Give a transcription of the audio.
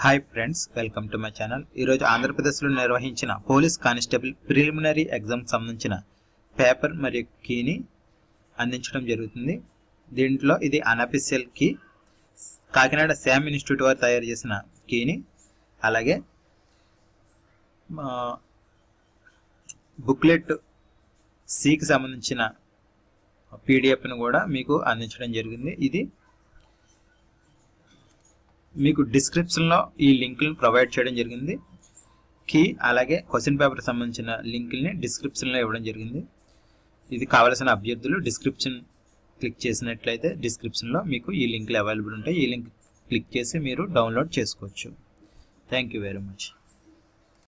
hi friends welcome to my channel ఈరోజు ఆంధ్రప్రదేశ్లో నిర్వహించిన పోలీస్ కానిస్టేబుల్ ప్రిలిమినరీ ఎగ్జామ్ సంబంధించిన పేపర్ మరియు కీని అందించడం జరుగుతుంది దీంట్లో ఇది unofficial key Kakinada Sam institute వారు తయారు చేసిన కీని అలాగే బుక్లెట్ సికి సంబంధించిన పీడిఎఫ్ను కూడా మీకు అందించడం జరిగింది ఇది మీకు డిస్క్రిప్షన్లో ఈ లింకులను ప్రొవైడ్ చేయడం జరిగింది కీ అలాగే క్వశ్చన్ పేపర్ సంబంధించిన లింకుల్ని డిస్క్రిప్షన్లో ఇవ్వడం జరిగింది ఇది కావలసిన అభ్యర్థులు డిస్క్రిప్షన్ క్లిక్ చేసినట్లయితే డిస్క్రిప్షన్లో మీకు ఈ లింకులు అవైలబుల్ ఉంటాయి ఈ లింక్ క్లిక్ చేసి మీరు డౌన్లోడ్ చేసుకోవచ్చు థ్యాంక్ యూ వెరీ మచ్